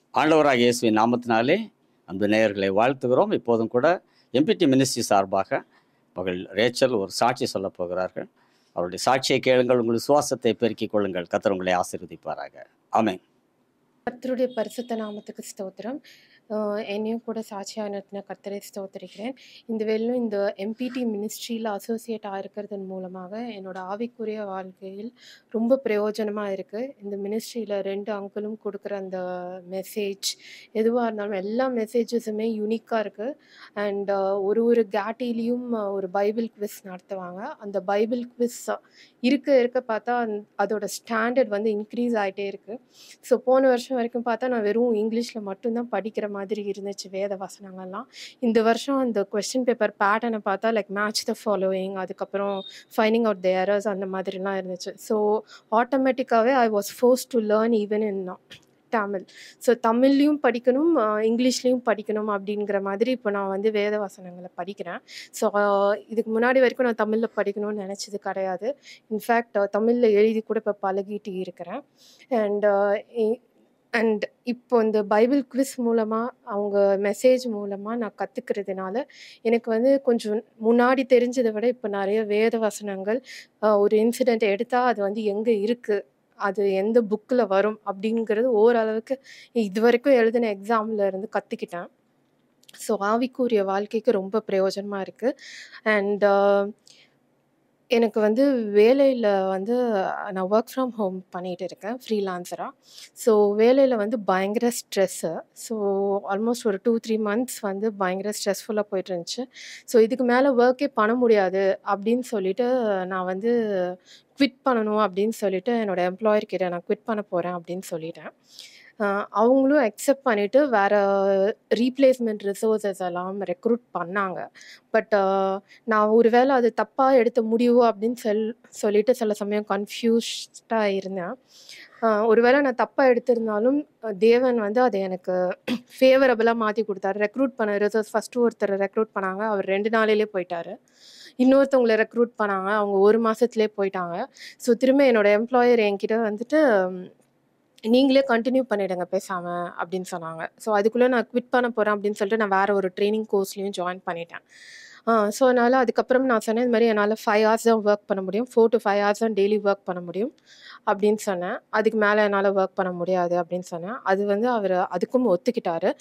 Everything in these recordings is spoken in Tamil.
ஆண்டவராக இயேசுவின் நாமத்தினாலே அன்பு நேயர்களை வாழ்த்துகிறோம் இப்போதும் கூட எம்பிடி மினிஸ்ட்ரி சார்பாக மகள் ரேச்சல் ஒரு சாட்சி சொல்லப் போகிறார்கள் அவருடைய சாட்சியை கேளுங்கள் உங்கள் சுவாசத்தை பெருக்கிக் கொள்ளுங்கள் கத்தர் உங்களை ஆசீர்வதிப்பாராக ஆமென் கர்த்தருடைய பரிசுத்த நாமத்துக்கு ஸ்தோத்திரம் ஆஹ் என்னையும் கூட சாட்சியாக நிறுத்தின கர்த்தரை ஸ்தோத்திரிக்கிறேன் இந்த வேலையும் இந்த எம்பிடி மினிஸ்ட்ரியில் அசோசியேட் ஆகிருக்கிறதன் மூலமாக என்னோட ஆவிக்குரிய வாழ்க்கையில் ரொம்ப பிரயோஜனமாக இருக்குது இந்த மினிஸ்ட்ரியில் ரெண்டு அங்கிளும் கொடுக்குற அந்த மெசேஜ் எதுவாக இருந்தாலும் எல்லா மெசேஜஸுமே யூனிக்காக இருக்குது அண்ட் ஒரு ஒரு கேட்டிலையும் ஒரு பைபிள் குவிஸ் நடத்துவாங்க அந்த பைபிள் குவிஸ் இருக்க இருக்க பார்த்தா அந்த- அதோட ஸ்டாண்டர்ட் வந்து இன்க்ரீஸ் ஆகிட்டே இருக்குது ஸோ போன வருஷம் வரைக்கும் பார்த்தா நான் வெறும் இங்கிலீஷில் மட்டும்தான் படிக்கிற மாதிரி இருந்துச்சு வேத வசனங்கள்லாம் இந்த வருஷம் அந்த கொஸ்டின் பேப்பர் பேட்டர்னை பார்த்தா லைக் மேட்ச் த ஃபாலோயிங் அதுக்கப்புறம் ஃபைண்டிங் அவுட் த எரர்ஸ் அந்த மாதிரிலாம் இருந்துச்சு ஸோ ஆட்டோமேட்டிக்காகவே I was force to learn even in Tamil so தமிழ்லையும் படிக்கணும் ஆஹ் இங்கிலீஷ்லேயும் படிக்கணும் அப்படிங்கிற மாதிரி இப்போ நான் வந்து வேத வசனங்களை படிக்கிறேன் ஸோ இதுக்கு முன்னாடி வரைக்கும் நான் தமிழில் படிக்கணும்னு நினச்சது கிடையாது இன்ஃபேக்ட் தமிழில் எழுதி கூட இப்போ பழகிட்டு இருக்கிறேன் அண்ட் அண்ட் இப்போ இந்த பைபிள் குவிஸ் மூலமாக அவங்க மெசேஜ் மூலமாக நான் கற்றுக்கிறதுனால எனக்கு வந்து கொஞ்சம் முன்னாடி தெரிஞ்சதை விட இப்போ நிறைய வேத வசனங்கள் ஆஹ் ஒரு இன்சிடெண்ட் எடுத்தால் அது வந்து எங்கே இருக்குது அது எந்த புக்கில் வரும் அப்படிங்கிறது ஓரளவுக்கு இது வரைக்கும் எழுதின எக்ஸாமில் இருந்து கற்றுக்கிட்டேன் ஸோ ஆவிக்குரிய வாழ்க்கைக்கு ரொம்ப பிரயோஜனமாக இருக்குது அண்ட் எனக்கு வந்து வேலையில் வந்து நான் ஒர்க் ஃப்ரம் ஹோம் பண்ணிகிட்டு இருக்கேன் ஃப்ரீலான்சராக ஸோ வேலையில் வந்து பயங்கர ஸ்ட்ரெஸ்ஸு ஸோ ஆல்மோஸ்ட் ஒரு டூ த்ரீ மந்த்ஸ் வந்து பயங்கர ஸ்ட்ரெஸ்ஃபுல்லாக போயிட்டு இருந்துச்சு ஸோ இதுக்கு மேலே ஒர்க்கே பண்ண முடியாது அப்படின்னு சொல்லிட்டு நான் வந்து குவிட் பண்ணணும் அப்படின்னு சொல்லிட்டு என்னோட எம்ப்ளாயர் கிட்ட நான் குவிட் பண்ண போகிறேன் அப்படின்னு சொல்லிட்டேன் ஆஹ் அவங்களும் அக்செப்ட் பண்ணிவிட்டு வேறு ரீப்ளேஸ்மெண்ட் ரிசோர்ஸஸ் எல்லாம் ரெக்ரூட் பண்ணாங்க பட் நான் ஒருவேளை அது தப்பாக எடுத்த முடிவு அப்படின்னு சொல் சொல்லிட்டு சில சமயம் கன்ஃபியூஸ்டாக இருந்தேன் ஆஹ் ஒருவேளை நான் தப்பாக எடுத்திருந்தாலும் அஹ் தேவன் வந்து அதை எனக்கு ஃபேவரபுளாக மாற்றி கொடுத்தாரு ரெக்ரூட் பண்ண ரிசோர்ஸ் ஃபஸ்ட்டு ஒருத்தர் ரெக்ரூட் பண்ணாங்க அவர் ரெண்டு நாளிலே போயிட்டாரு இன்னொருத்தவங்களை ரெக்ரூட் பண்ணாங்க அவங்க ஒரு மாதத்துலேயே போயிட்டாங்க ஸோ திரும்ப என்னோட எம்ப்ளாயர் என்கிட்ட வந்துட்டு உம், நீங்களே கண்டினியூ பண்ணிடுங்க பேசாமல் அப்படின்னு சொன்னாங்க ஸோ அதுக்குள்ளே நான் குவிட் பண்ண போகிறேன் அப்படின்னு சொல்லிட்டு நான் வேறு ஒரு ட்ரைனிங் கோர்ஸ்லேயும் ஜாயின் பண்ணிட்டேன் ஸோ அதனால் அதுக்கப்புறம் நான் சொன்னேன் இந்த மாதிரி என்னால் ஃபைவ் ஹவர்ஸ் தான் ஒர்க் பண்ண முடியும் ஃபோர் டு ஃபைவ் ஹவர்ஸ் தான் டெய்லி ஒர்க் பண்ண முடியும் அப்படின்னு சொன்னேன் அதுக்கு மேலே என்னால் ஒர்க் பண்ண முடியாது அப்படின்னு சொன்னேன் அது வந்து அவர் அதுக்கும் ஒத்துக்கிட்டாரு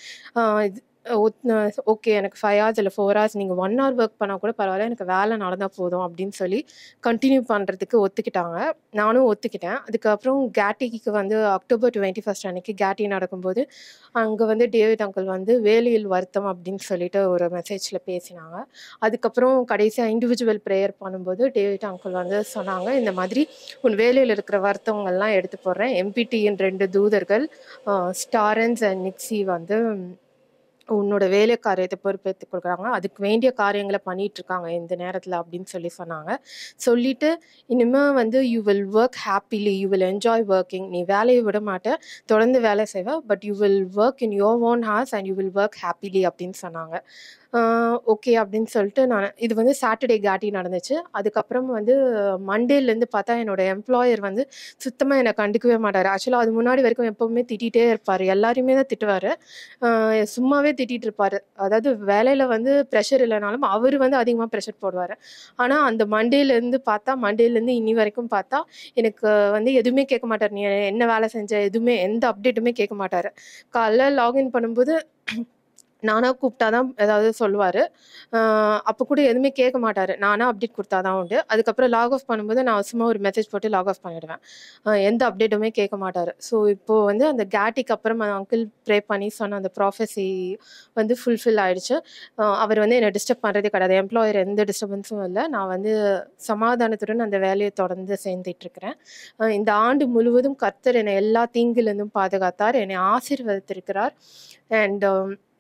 ஓகே எனக்கு ஃபைவ் ஹவர்ஸ் இல்லை ஃபோர் ஹவர்ஸ் நீங்கள் ஒன் ஹவர் ஒர்க் பண்ணால் கூட பரவாயில்ல எனக்கு வேலை நடந்தால் போதும் அப்படின்னு சொல்லி கண்டினியூ பண்ணுறதுக்கு ஒத்துக்கிட்டாங்க நானும் ஒத்துக்கிட்டேன் அதுக்கப்புறம் கேட்டிக்கு வந்து அக்டோபர் டுவெண்ட்டி ஃபஸ்ட் அன்னைக்கு கேட்டி நடக்கும்போது அங்கே வந்து டேவிட் அங்கிள் வந்து வேலையில் வருத்தம் அப்படின்னு சொல்லிட்டு ஒரு மெசேஜில் பேசினாங்க அதுக்கப்புறம் கடைசியாக இண்டிவிஜுவல் ப்ரேயர் பண்ணும்போது டேவிட் அங்கிள் வந்து சொன்னாங்க இந்த மாதிரி உன் வேலையில் இருக்கிற வருத்தவங்கள்லாம் எடுத்து போடுறேன் எம்பிடியின் ரெண்டு தூதர்கள் ஸ்டாரன்ஸ் அண்ட் நிக்ஸி வந்து உன்னோட வேலை காரியத்தை பொறுப்பேற்றுக் கொடுக்குறாங்க அதுக்கு வேண்டிய காரியங்களை பண்ணிட்டு இருக்காங்க இந்த நேரத்தில் அப்படின்னு சொல்லி சொன்னாங்க சொல்லிட்டு இனிமேல் வந்து you will work happily you will enjoy working நீ வேலையை விட மாட்ட தொடர்ந்து வேலை செய்வ but you will work in your own hours and you will work happily அப்படின்னு சொன்னாங்க ஓகே அப்படின்னு சொல்லிட்டு நான் இது வந்து சாட்டர்டே காட்டி நடந்துச்சு அதுக்கப்புறம் வந்து மண்டேலேருந்து பார்த்தா என்னோட எம்ப்ளாயர் வந்து சுத்தமாக என்னை கண்டுக்கவே மாட்டார் ஆக்சுவலாக அது முன்னாடி வரைக்கும் எப்போவுமே திட்டிகிட்டே இருப்பார் எல்லாரையுமே தான் திட்டுவார் சும்மாவே திட்டிகிட்டு இருப்பார் அதாவது வேலையில் வந்து ப்ரெஷர் இல்லைனாலும் அவர் வந்து அதிகமாக ப்ரெஷர் போடுவார் ஆனால் அந்த மண்டேலேருந்து பார்த்தா மண்டேலேருந்து இனி வரைக்கும் பார்த்தா எனக்கு வந்து எதுவுமே கேட்க மாட்டார் நீ என்ன வேலை செஞ்ச எதுவுமே எந்த அப்டேட்டுமே கேட்க மாட்டார் காலைல லாகின் பண்ணும்போது நானாக கூப்பிட்டா தான் ஏதாவது சொல்லுவார் அப்போ கூட எதுவுமே கேட்க மாட்டார் நானாக அப்டேட் கொடுத்தா தான் உண்டு அதுக்கப்புறம் லாக் ஆஃப் பண்ணும்போது நான் சும்மா ஒரு மெசேஜ் போட்டு லாக் ஆஃப் பண்ணிடுவேன் ஆஹ் எந்த அப்டேட்டுமே கேட்க மாட்டார் ஸோ இப்போது வந்து அந்த கேட்டிக்கு அப்புறம் அந்த அங்கிள் ப்ரே பண்ணி சொன்ன அந்த ப்ராஃபஸி வந்து ஃபுல்ஃபில் ஆயிடுச்சு ஆஹ் அவர் வந்து என்னை டிஸ்டர்ப் பண்ணுறதே கிடையாது எம்ப்ளாயர் எந்த டிஸ்டர்பன்ஸும் இல்லை நான் வந்து சமாதானத்துடன் அந்த வேலையை தொடர்ந்து சேர்ந்துட்டு இருக்கிறேன் ஆஹ் இந்த ஆண்டு முழுவதும் கர்த்தர் என்னை எல்லா தீங்கிலிருந்தும் பாதுகாத்தார் என்னை ஆசீர்வதித்திருக்கிறார் அண்ட்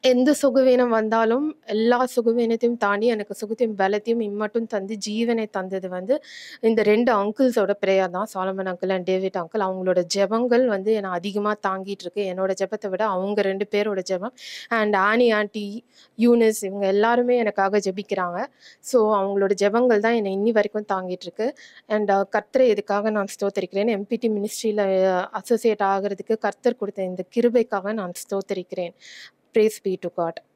எந்த சுகவீனம் வந்தாலும் எல்லா சுகவீனத்தையும் தாண்டி எனக்கு சுகத்தையும் பலத்தையும் இம்மட்டும் தந்து ஜீவனை தந்தது வந்து இந்த ரெண்டு அங்கிள்ஸோட ப்ரேயர் தான் Solomon uncle and David uncle அவங்களோட ஜெபங்கள் வந்து என்னை அதிகமாக தாங்கிட்டு இருக்கு என்னோட ஜெபத்தை விட அவங்க ரெண்டு பேரோட ஜெபம் அண்ட் ஆனி ஆண்டி யூனிஸ் இவங்க எல்லாருமே எனக்காக ஜெபிக்கிறாங்க ஸோ அவங்களோட ஜெபங்கள் தான் என்னை இன்னி வரைக்கும் தாங்கிட்டு இருக்கு அண்ட் கர்த்தரை இதுக்காக நான் ஸ்தோத்தரிக்கிறேன் எம்பிடி மினிஸ்ட்ரியில் அசோசியேட் ஆகிறதுக்கு கர்த்தர் கொடுத்த இந்த கிருபைக்காக நான் ஸ்தோத்தரிக்கிறேன் praise be to god